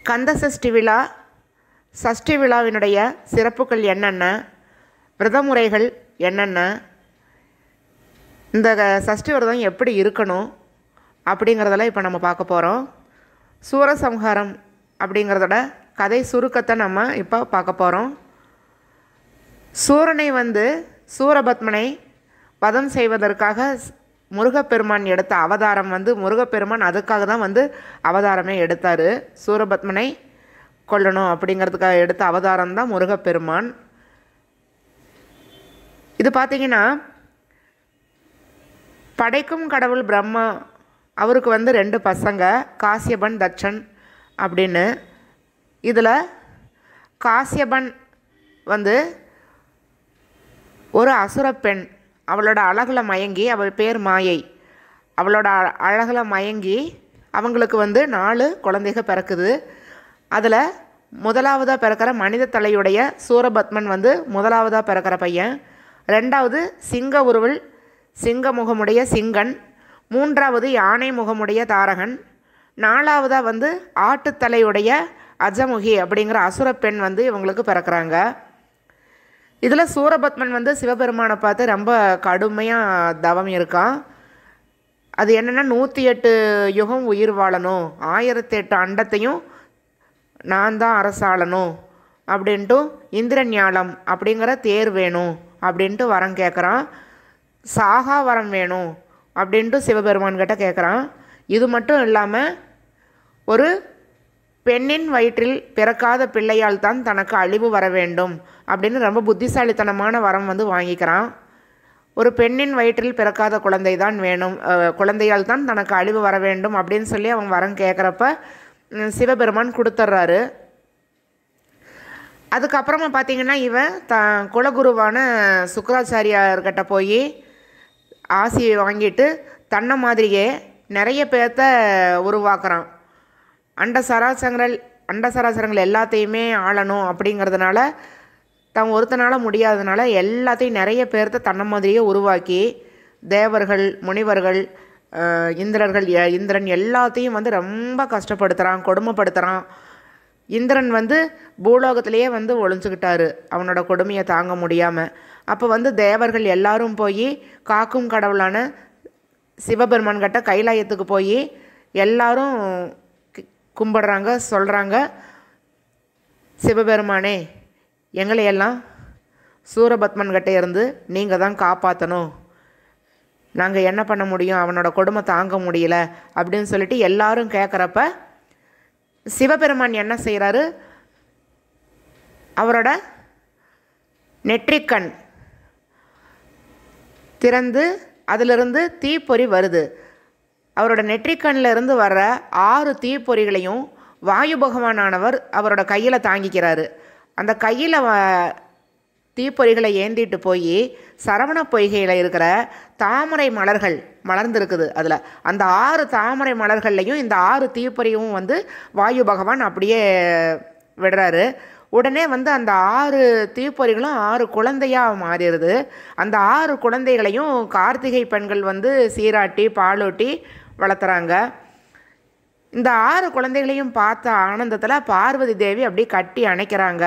கந்தசஷ்டி விழா சஷ்டி விழாவினுடைய சிறப்புகள் என்னென்ன விரதமுறைகள் என்னென்ன இந்த க- சஷ்டி விரதம் எப்படி இருக்கணும் அப்படிங்கிறதெல்லாம் இப்போ நம்ம பார்க்க போகிறோம் சூரசம்ஹாரம் அப்படிங்கிறதோட கதை சுருக்கத்தை நம்ம இப்போ பார்க்க போகிறோம் சூரனை வந்து சூரபத்மனை வதம் செய்வதற்காக ஸ்- முருகப்பெருமான் எடுத்த அவதாரம் வந்து முருகப்பெருமான் அதுக்காக தான் வந்து அவதாரமே எடுத்தார் சூரபத்மனை கொல்லணும் அப்படிங்கிறதுக்காக எடுத்த அவதாரம் தான் முருகப்பெருமான் இது பார்த்தீங்கன்னா படைக்கும் கடவுள் பிரம்மா அவருக்கு வந்து ரெண்டு பசங்க காசியபன் தட்சன் அப்படின்னு இதில் காசியபன் வந்து ஒரு அசுர பெண் அவளோட அழகில் மயங்கி அவள் பேர் மாயை அவளோட அ- அழகுல மயங்கி அவங்களுக்கு வந்து நாலு குழந்தைக பிறக்குது அதில் முதலாவதாக பிறக்கிற மனித தலையுடைய சூரபத்மன் வந்து முதலாவதாக பிறக்கிற பையன் ரெண்டாவது சிங்க உருவல் சிங்க முகமுடைய சிங்கன் மூன்றாவது யானை முகமுடைய தாரகன் நாலாவதாக வந்து ஆட்டுத்தலையுடைய அஜமுகி அப்படிங்கிற அசுர பெண் வந்து இவங்களுக்கு பிறக்கிறாங்க இதில் சூரபத்மன் வந்து சிவபெருமானை பார்த்து ரொம்ப கடுமையாக தவம் இருக்கான் அது என்னென்னா நூற்றி எட்டு யுகம் உயிர் வாழணும் ஆயிரத்தி எட்டு அண்டத்தையும் நான் தான் அரசாளணும் அப்படின்ட்டு இந்திரன் ஞாலம் அப்படிங்கிற தேர் வேணும் அப்படின்ட்டு வரம் கேட்குறான் சாகா வரம் வேணும் அப்படின்ட்டு சிவபெருமான் கிட்ட கேட்குறான் இது மட்டும் இல்லாமல் ஒரு பெண்ணின் வயிற்றில் பிறக்காத பிள்ளையால் தான் தனக்கு அழிவு வர வேண்டும் அப்படின்னு ரொம்ப புத்திசாலித்தனமான வரம் வந்து வாங்கிக்கிறான் ஒரு பெண்ணின் வயிற்றில் பிறக்காத குழந்தை தான் வேணும் அஹ், குழந்தையால் தான் தனக்கு அழிவு வர வேண்டும் அப்படின்னு சொல்லி அவன் வரம் கேட்குறப்ப ம், சிவபெருமான் கொடுத்துட்றாரு அதுக்கப்புறமா பார்த்தீங்கன்னா இவன் த குலகுருவான சுக்கராச்சாரியார்கிட்ட போய் ஆசி வாங்கிட்டு தன்னை மாதிரியே நிறைய பேர்த்த உருவாக்குறான் அண்ட சராசரங்கள் அண்ட சராசரங்கள் எல்லாத்தையுமே ஆளணும் அப்படிங்கிறதுனால தான் ஒருத்தனால முடியாததுனால எல்லாத்தையும் நிறைய பேர்த்த தன்னை மாதிரியே உருவாக்கி தேவர்கள் முனிவர்கள் அஹ், இந்திரர்கள் எ- இந்திரன் எல்லாத்தையும் வந்து ரொம்ப கஷ்டப்படுத்துகிறான் கொடுமைப்படுத்துகிறான் இந்திரன் வந்து பூலோகத்திலேயே வந்து ஒளிஞ்சுக்கிட்டாரு அவனோட கொடுமையை தாங்க முடியாமல் அப்போ வந்து தேவர்கள் எல்லாரும் போய் காக்கும் கடவுளான சிவபெருமான் கிட்ட கைலாயத்துக்கு போய் எல்லாரும் கி- கும்பிடுறாங்க சொல்கிறாங்க சிவபெருமானே எங்களையெல்லாம் சூரபத்மன் கிட்ட இருந்து நீங்கள் தான் காப்பாற்றணும் நாங்கள் என்ன பண்ண முடியும் அவனோட கொடுமை தாங்க முடியல அப்படின்னு சொல்லிட்டு எல்லாரும் கேட்குறப்ப சிவபெருமான் என்ன செய்கிறாரு அவரோட நெற்றிக்கண் திறந்து அதிலிருந்து தீப்பொறி வருது அவரோட நெற்றிக்கண்ணில் இருந்து வர்ற ஆறு தீப்பொறிகளையும் வாயு பகவானானவர் அவரோட கையில் தாங்கிக்கிறாரு அந்த கையில் தீப்பொறிகளை ஏந்திட்டு போய் சரவண பொய்கையில் இருக்கிற தாமரை மலர்கள் மலர்ந்திருக்குது அதில் அந்த ஆறு தாமரை மலர்கள்லையும் இந்த ஆறு தீப்பொறியும் வந்து வாயு பகவான் அப்படியே விடுறாரு உடனே வந்து அந்த ஆறு தீப்பொறிகளும் ஆறு குழந்தையாக மாறிடுது அந்த ஆறு குழந்தைகளையும் கார்த்திகை பெண்கள் வந்து சீராட்டி பாலூட்டி வளர்த்துறாங்க இந்த ஆறு குழந்தைகளையும் பார்த்த ஆனந்தத்தில் பார்வதி தேவி அப்படியே கட்டி அணைக்கிறாங்க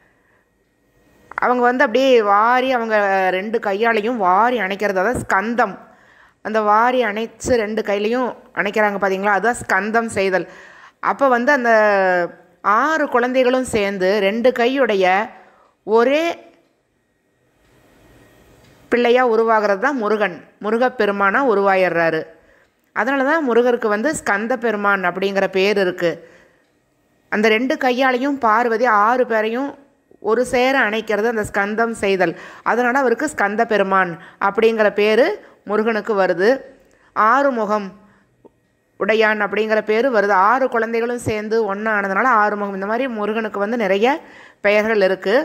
அவங்க வந்து அப்படியே வாரி அவங்க ரெண்டு கையாலையும் வாரி அணைக்கிறது அதான் ஸ்கந்தம் அந்த வாரி அணைச்சு ரெண்டு கையிலையும் அணைக்கிறாங்க பார்த்தீங்களா அதுதான் ஸ்கந்தம் செய்தல் அப்போ வந்து அந்த ஆறு குழந்தைகளும் சேர்ந்து ரெண்டு கையுடைய ஒரே பிள்ளையா உருவாகிறது தான் முருகன் முருகப்பெருமானா உருவாயிடுறாரு அதனால தான் முருகருக்கு வந்து ஸ்கந்த பெருமான் அப்படிங்கிற பேர் இருக்குது அந்த ரெண்டு கையாலையும் பார்வதி ஆறு பேரையும் ஒரு சேர அணைக்கிறது அந்த ஸ்கந்தம் செய்தல் அதனால் அவருக்கு ஸ்கந்த பெருமான் அப்படிங்கிற பேர் முருகனுக்கு வருது ஆறு முகம் உடையான் அப்படிங்கிற பேர் வருது ஆறு குழந்தைகளும் சேர்ந்து ஒன்றா ஆனதுனால ஆறு முகம் இந்த மாதிரி முருகனுக்கு வந்து நிறைய பெயர்கள் இருக்குது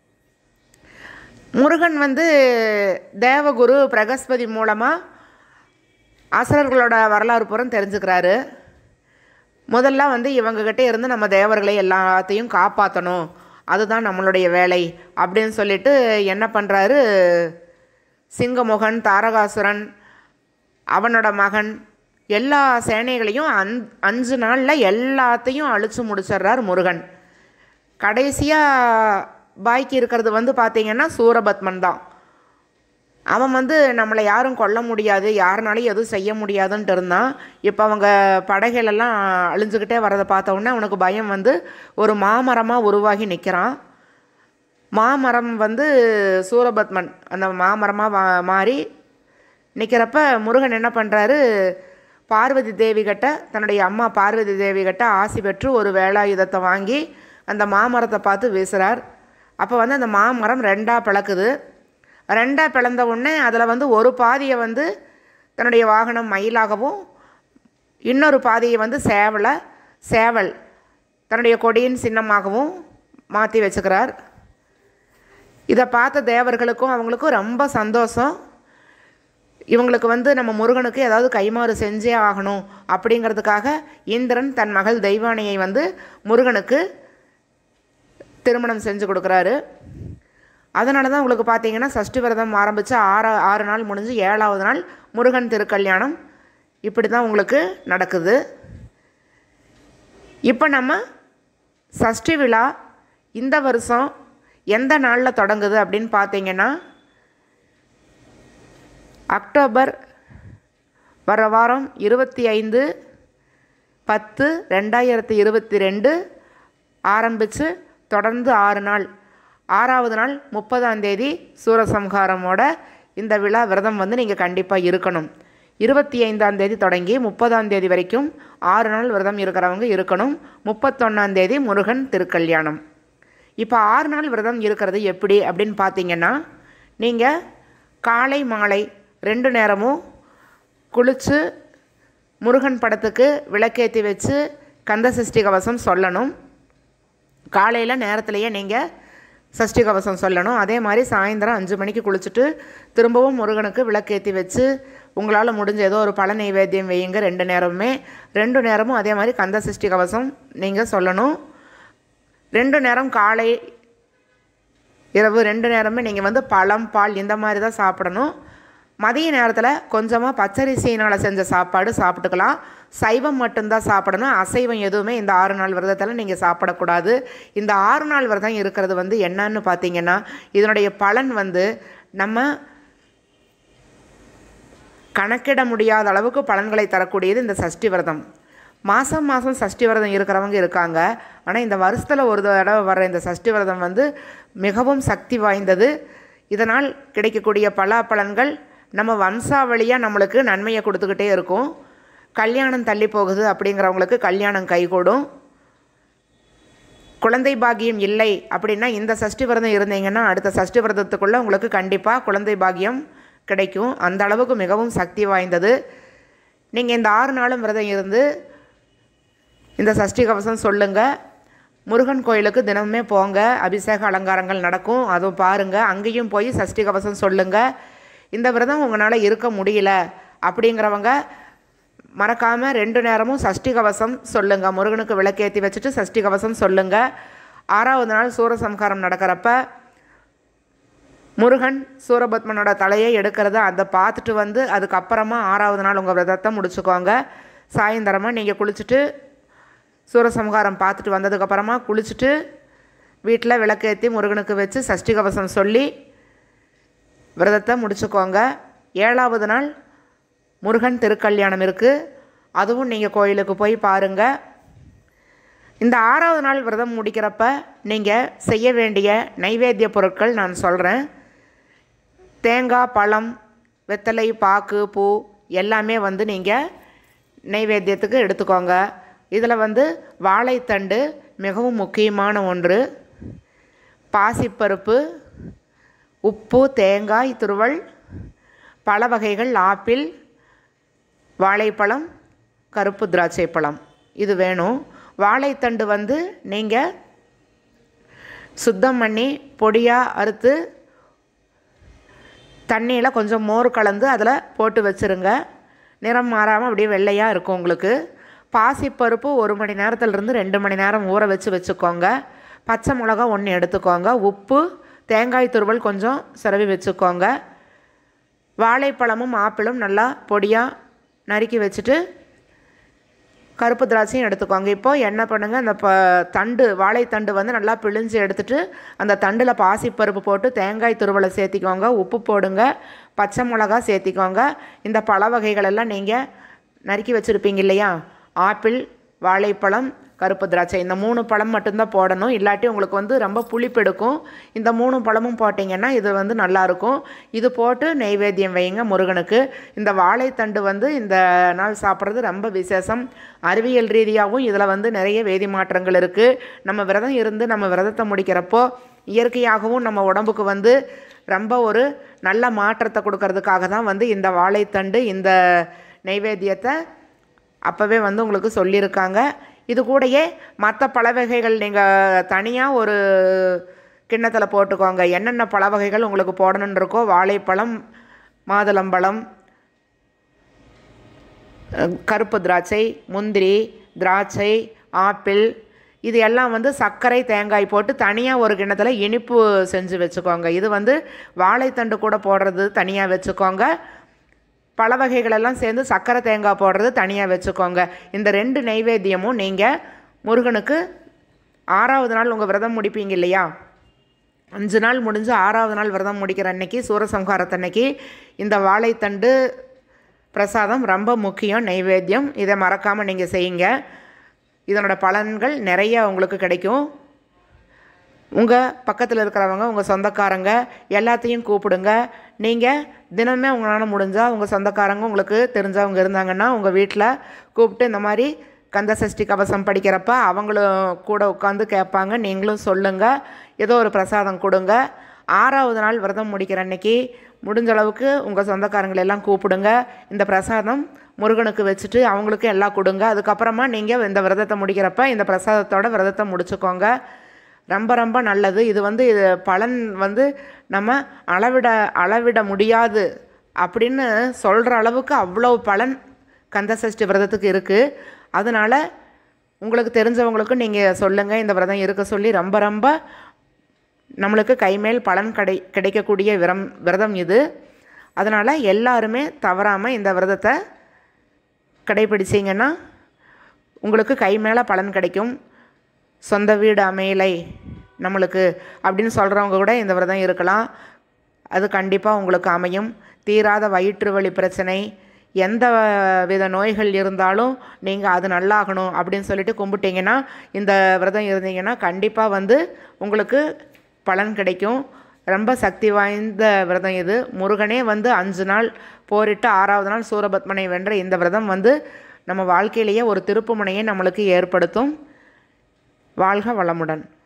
முருகன் வந்து தேவகுரு பிரகஸ்பதி மூலமாக அசுரர்களோட வரலாறு புறம் தெரிஞ்சுக்கிறாரு முதல்ல வந்து இவங்ககிட்ட இருந்து நம்ம தேவர்களை எல்லாத்தையும் காப்பாற்றணும் அதுதான் நம்மளுடைய வேலை அப்படின்னு சொல்லிட்டு என்ன பண்ணுறாரு சிங்கமுகன் தாரகாசுரன் அவனோட மகன் எல்லா சேனைகளையும் அந் அஞ்சு நாளில் எல்லாத்தையும் அழிச்சு முடிச்சிடுறார் முருகன் கடைசியாக பாக்கி இருக்கிறது வந்து பார்த்திங்கன்னா சூரபத்மன் தான் அவன் வந்து நம்மளை யாரும் கொல்ல முடியாது யாருனாலையும் எதுவும் செய்ய முடியாதுன்ட்டு இருந்தான் இப்போ அவங்க படைகளெல்லாம் அழிஞ்சுக்கிட்டே வரதை பார்த்த உடனே அவனுக்கு பயம் வந்து ஒரு மாமரமாக உருவாகி நிற்கிறான் மாமரம் வந்து சூரபத்மன் அந்த மாமரமாக வா மாறி நிற்கிறப்ப முருகன் என்ன பண்ணுறாரு பார்வதி தேவி கிட்ட தன்னுடைய அம்மா பார்வதி தேவி கிட்ட ஆசி பெற்று ஒரு வேலாயுதத்தை வாங்கி அந்த மாமரத்தை பார்த்து வீசுகிறார் அப்போ வந்து அந்த மாமரம் ரெண்டாக பிளக்குது ரெண்டாக பிளந்த உடனே அதில் வந்து ஒரு பாதியை வந்து தன்னுடைய வாகனம் மயிலாகவும் இன்னொரு பாதியை வந்து சேவலை சேவல் தன்னுடைய கொடியின் சின்னமாகவும் மாற்றி வச்சுக்கிறார் இதை பார்த்த தேவர்களுக்கும் அவங்களுக்கும் ரொம்ப சந்தோஷம் இவங்களுக்கு வந்து நம்ம முருகனுக்கு ஏதாவது கைமாறு செஞ்சே ஆகணும் அப்படிங்கிறதுக்காக இந்திரன் தன் மகள் தெய்வானையை வந்து முருகனுக்கு திருமணம் செஞ்சு கொடுக்குறாரு அதனால தான் உங்களுக்கு பார்த்தீங்கன்னா சஷ்டி விரதம் ஆரம்பித்து ஆறு ஆறு நாள் முடிஞ்சு ஏழாவது நாள் முருகன் திருக்கல்யாணம் இப்படி தான் உங்களுக்கு நடக்குது இப்போ நம்ம சஷ்டி விழா இந்த வருஷம் எந்த நாளில் தொடங்குது அப்படின்னு பார்த்தீங்கன்னா அக்டோபர் வர வாரம் இருபத்தி ஐந்து பத்து ரெண்டாயிரத்தி இருபத்தி ரெண்டு ஆரம்பித்து தொடர்ந்து ஆறு நாள் ஆறாவது நாள் முப்பதாம் தேதி சூரசம்ஹாரமோட இந்த விழா விரதம் வந்து நீங்கள் கண்டிப்பாக இருக்கணும் இருபத்தி ஐந்தாம் தேதி தொடங்கி முப்பதாம் தேதி வரைக்கும் ஆறு நாள் விரதம் இருக்கிறவங்க இருக்கணும் முப்பத்தொன்னாம் தேதி முருகன் திருக்கல்யாணம் இப்போ ஆறு நாள் விரதம் இருக்கிறது எப்படி அப்படின்னு பார்த்தீங்கன்னா நீங்கள் காலை மாலை ரெண்டு நேரமும் குளித்து முருகன் படத்துக்கு விளக்கேற்றி வச்சு கந்த சஷ்டி கவசம் சொல்லணும் காலையில் நேரத்துலையே நீங்கள் சஷ்டி கவசம் சொல்லணும் அதே மாதிரி சாயந்தரம் அஞ்சு மணிக்கு குளிச்சுட்டு திரும்பவும் முருகனுக்கு விளக்கேற்றி வச்சு உங்களால் முடிஞ்ச ஏதோ ஒரு பழ நைவேத்தியம் வையுங்க ரெண்டு நேரமுமே ரெண்டு நேரமும் அதே மாதிரி கந்த சஷ்டி கவசம் நீங்கள் சொல்லணும் ரெண்டு நேரம் காலை இரவு ரெண்டு நேரமே நீங்கள் வந்து பழம் பால் இந்த மாதிரி தான் சாப்பிடணும் மதிய நேரத்தில் கொஞ்சமாக பச்சரிசியினால் செஞ்ச சாப்பாடு சாப்பிட்டுக்கலாம் சைவம் மட்டும்தான் சாப்பிடணும் அசைவம் எதுவுமே இந்த ஆறு நாள் விரதத்தில் நீங்கள் சாப்பிடக்கூடாது இந்த ஆறு நாள் விரதம் இருக்கிறது வந்து என்னன்னு பார்த்தீங்கன்னா இதனுடைய பலன் வந்து நம்ம கணக்கிட முடியாத அளவுக்கு பலன்களை தரக்கூடியது இந்த சஷ்டி விரதம் மாதம் மாதம் சஷ்டி விரதம் இருக்கிறவங்க இருக்காங்க ஆனால் இந்த வருஷத்தில் ஒரு தடவை வர்ற இந்த சஷ்டி விரதம் வந்து மிகவும் சக்தி வாய்ந்தது இதனால் கிடைக்கக்கூடிய பலாப்பலன்கள் நம்ம வம்சாவளியாக நம்மளுக்கு நன்மையை கொடுத்துக்கிட்டே இருக்கும் கல்யாணம் தள்ளி போகுது அப்படிங்கிறவங்களுக்கு கல்யாணம் கைகூடும் குழந்தை பாக்கியம் இல்லை அப்படின்னா இந்த சஷ்டி விரதம் இருந்தீங்கன்னா அடுத்த சஷ்டி விரதத்துக்குள்ளே உங்களுக்கு கண்டிப்பாக குழந்தை பாக்கியம் கிடைக்கும் அந்த அளவுக்கு மிகவும் சக்தி வாய்ந்தது நீங்கள் இந்த ஆறு நாளும் விரதம் இருந்து இந்த சஷ்டி கவசம் சொல்லுங்கள் முருகன் கோயிலுக்கு தினமுமே போங்க அபிஷேக அலங்காரங்கள் நடக்கும் அதுவும் பாருங்கள் அங்கேயும் போய் சஷ்டி கவசம் சொல்லுங்கள் இந்த விரதம் உங்களால் இருக்க முடியல அப்படிங்கிறவங்க மறக்காமல் ரெண்டு நேரமும் சஷ்டி கவசம் சொல்லுங்கள் முருகனுக்கு விளக்கேற்றி வச்சுட்டு சஷ்டி கவசம் சொல்லுங்கள் ஆறாவது நாள் சூரசம்ஹாரம் நடக்கிறப்ப முருகன் சூரபத்மனோட தலையை எடுக்கிறத அதை பார்த்துட்டு வந்து அதுக்கப்புறமா ஆறாவது நாள் உங்கள் விரதத்தை முடிச்சுக்கோங்க சாயந்தரமாக நீங்கள் குளிச்சுட்டு சூரசம்ஹாரம் பார்த்துட்டு வந்ததுக்கப்புறமா குளிச்சுட்டு வீட்டில் விளக்கேற்றி முருகனுக்கு வச்சு சஷ்டி கவசம் சொல்லி விரதத்தை முடிச்சுக்கோங்க ஏழாவது நாள் முருகன் திருக்கல்யாணம் இருக்குது அதுவும் நீங்கள் கோயிலுக்கு போய் பாருங்கள் இந்த ஆறாவது நாள் விரதம் முடிக்கிறப்ப நீங்கள் செய்ய வேண்டிய நைவேத்திய பொருட்கள் நான் சொல்கிறேன் தேங்காய் பழம் வெத்தலை பாக்கு பூ எல்லாமே வந்து நீங்கள் நைவேத்தியத்துக்கு எடுத்துக்கோங்க இதில் வந்து வாழைத்தண்டு மிகவும் முக்கியமான ஒன்று பாசிப்பருப்பு உப்பு தேங்காய் துருவல் பல வகைகள் ஆப்பிள் வாழைப்பழம் கருப்பு திராட்சை பழம் இது வேணும் வாழைத்தண்டு வந்து நீங்கள் சுத்தம் பண்ணி பொடியாக அறுத்து தண்ணியில் கொஞ்சம் மோர் கலந்து அதில் போட்டு வச்சுருங்க நிறம் மாறாமல் அப்படியே வெள்ளையாக இருக்கும் உங்களுக்கு பாசிப்பருப்பு ஒரு மணி நேரத்துலேருந்து ரெண்டு மணி நேரம் ஊற வச்சு வச்சுக்கோங்க பச்சை மிளகா ஒன்று எடுத்துக்கோங்க உப்பு தேங்காய் துருவல் கொஞ்சம் சிரவி வச்சுக்கோங்க வாழைப்பழமும் ஆப்பிளும் நல்லா பொடியாக நறுக்கி வச்சுட்டு கருப்பு திராட்சையும் எடுத்துக்கோங்க இப்போ என்ன பண்ணுங்கள் அந்த ப தண்டு வாழைத்தண்டு வந்து நல்லா பிழிஞ்சு எடுத்துட்டு அந்த தண்டில் பாசிப்பருப்பு போட்டு தேங்காய் துருவலை சேர்த்திக்கோங்க உப்பு போடுங்க பச்சை மிளகா சேர்த்திக்கோங்க இந்த பழ வகைகள் எல்லாம் நீங்கள் நறுக்கி வச்சுருப்பீங்க இல்லையா ஆப்பிள் வாழைப்பழம் கருப்பு திராட்சை இந்த மூணு பழம் மட்டும்தான் போடணும் இல்லாட்டி உங்களுக்கு வந்து ரொம்ப புளிப்பெடுக்கும் இந்த மூணு பழமும் போட்டிங்கன்னா இது வந்து நல்லாயிருக்கும் இது போட்டு நெய்வேத்தியம் வைங்க முருகனுக்கு இந்த வாழைத்தண்டு வந்து இந்த நாள் சாப்பிட்றது ரொம்ப விசேஷம் அறிவியல் ரீதியாகவும் இதில் வந்து நிறைய வேதி மாற்றங்கள் இருக்குது நம்ம விரதம் இருந்து நம்ம விரதத்தை முடிக்கிறப்போ இயற்கையாகவும் நம்ம உடம்புக்கு வந்து ரொம்ப ஒரு நல்ல மாற்றத்தை கொடுக்கறதுக்காக தான் வந்து இந்த வாழைத்தண்டு இந்த நெய்வேத்தியத்தை அப்போவே வந்து உங்களுக்கு சொல்லியிருக்காங்க இது கூடயே மற்ற பழ வகைகள் நீங்கள் தனியாக ஒரு கிண்ணத்தில் போட்டுக்கோங்க என்னென்ன பழ வகைகள் உங்களுக்கு போடணுன்னு இருக்கோ வாழைப்பழம் மாதுளம்பழம் அஹ், கருப்பு திராட்சை முந்திரி திராட்சை ஆப்பிள் இது எல்லாம் வந்து சர்க்கரை தேங்காய் போட்டு தனியாக ஒரு கிண்ணத்தில் இனிப்பு செஞ்சு வச்சுக்கோங்க இது வந்து வாழைத்தண்டு கூட போடுறது தனியாக வச்சுக்கோங்க பழ வகைகளெல்லாம் சேர்ந்து சர்க்கரை தேங்காய் போடுறது தனியாக வச்சுக்கோங்க இந்த ரெண்டு நெய்வேத்தியமும் நீங்கள் முருகனுக்கு ஆறாவது நாள் உங்கள் விரதம் முடிப்பீங்க இல்லையா அஞ்சு நாள் முடிஞ்சு ஆறாவது நாள் விரதம் முடிக்கிற அன்னைக்கு சூரசம்ஹாரத்தன்னைக்கு இந்த வாழைத்தண்டு பிரசாதம் ரொம்ப முக்கியம் நெய்வேத்தியம் இதை மறக்காமல் நீங்கள் செய்யுங்க இதனோட பலன்கள் நிறைய உங்களுக்கு கிடைக்கும் உங்கள் பக்கத்தில் இருக்கிறவங்க உங்கள் சொந்தக்காரங்க எல்லாத்தையும் கூப்பிடுங்க நீங்கள் தினமே உங்களால் முடிஞ்சால் உங்கள் சொந்தக்காரங்க உங்களுக்கு தெரிஞ்சவங்க இருந்தாங்கன்னா உங்கள் வீட்டில் கூப்பிட்டு இந்த மாதிரி கந்த சஷ்டி கவசம் படிக்கிறப்ப அவங்களும் கூட உட்காந்து கேட்பாங்க நீங்களும் சொல்லுங்கள் ஏதோ ஒரு பிரசாதம் கொடுங்க ஆறாவது நாள் விரதம் முடிக்கிற அன்னைக்கு முடிஞ்ச அளவுக்கு உங்கள் சொந்தக்காரங்களை எல்லாம் கூப்பிடுங்க இந்த பிரசாதம் முருகனுக்கு வச்சுட்டு அவங்களுக்கு எல்லாம் கொடுங்க அதுக்கப்புறமா நீங்கள் இந்த விரதத்தை முடிக்கிறப்ப இந்த பிரசாதத்தோட விரதத்தை முடிச்சுக்கோங்க ரொம்ப ரொம்ப நல்லது இது வந்து இது பலன் வந்து நம்ம அளவிட அளவிட முடியாது அப்படின்னு சொல்கிற அளவுக்கு அவ்வளோ பலன் கந்த சஷ்டி விரதத்துக்கு இருக்குது அதனால் உங்களுக்கு தெரிஞ்சவங்களுக்கும் நீங்கள் சொல்லுங்கள் இந்த விரதம் இருக்க சொல்லி ரொம்ப ரொம்ப நம்மளுக்கு கைமேல் பலன் கிடை கிடைக்கக்கூடிய விரம் விரதம் இது அதனால் எல்லாருமே தவறாமல் இந்த விரதத்தை கடைபிடிச்சிங்கன்னா உங்களுக்கு கை மேலே பலன் கிடைக்கும் சொந்த வீடு அமையலை நம்மளுக்கு அப்படின்னு சொல்கிறவங்க கூட இந்த விரதம் இருக்கலாம் அது கண்டிப்பாக உங்களுக்கு அமையும் தீராத வயிற்று வலி பிரச்சனை எந்த வித நோய்கள் இருந்தாலும் நீங்கள் அது நல்லாகணும் அப்படின்னு சொல்லிட்டு கும்பிட்டீங்கன்னா இந்த விரதம் இருந்தீங்கன்னா கண்டிப்பாக வந்து உங்களுக்கு பலன் கிடைக்கும் ரொம்ப சக்தி வாய்ந்த விரதம் இது முருகனே வந்து அஞ்சு நாள் போரிட்டு ஆறாவது நாள் சூரபத்மனை வென்ற இந்த விரதம் வந்து நம்ம வாழ்க்கையிலேயே ஒரு திருப்புமுனையை நம்மளுக்கு ஏற்படுத்தும் வாழ்க வளமுடன்